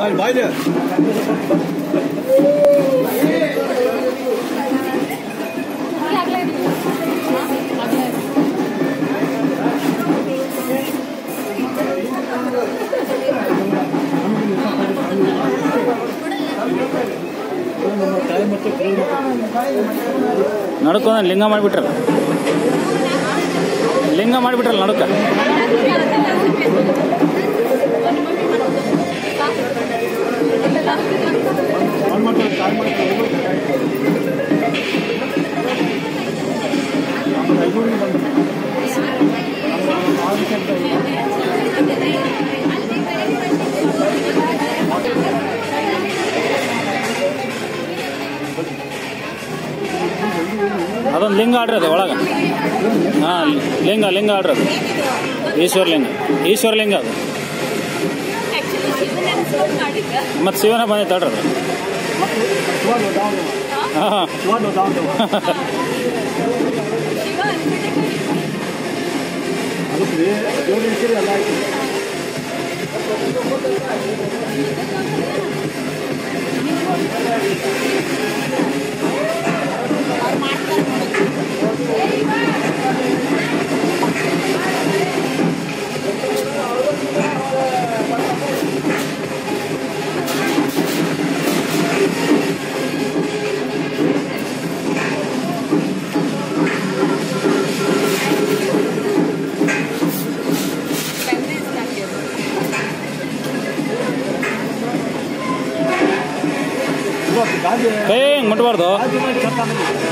ಬಾಯ್ ಬಾಯ್ಲೆ ನಡುಕ ಲಿಂಗ ಮಾಡಿಬಿಟ್ರಲ್ಲ ಲಿಂಗ ಮಾಡಿಬಿಟ್ರಲ್ಲ ನಡುಕ ಅದೊಂದು ಲಿಂಗ ಆಡ್ರಿ ಅದು ಒಳಗೆ ಹಾಂ ಲಿಂಗ ಲಿಂಗ ಆಡ್ರಿ ಅದು ಈಶ್ವರಲಿಂಗ ಈಶ್ವರಲಿಂಗ ಅದು ಮತ್ತು ಶಿವನ ಬಂದೈತೆ ಆಡ್ರಿ ಅದು ಹಾಂ ಕೈ ಹಿಂಗೆ ಮುಟ್ಬಾರ್ದು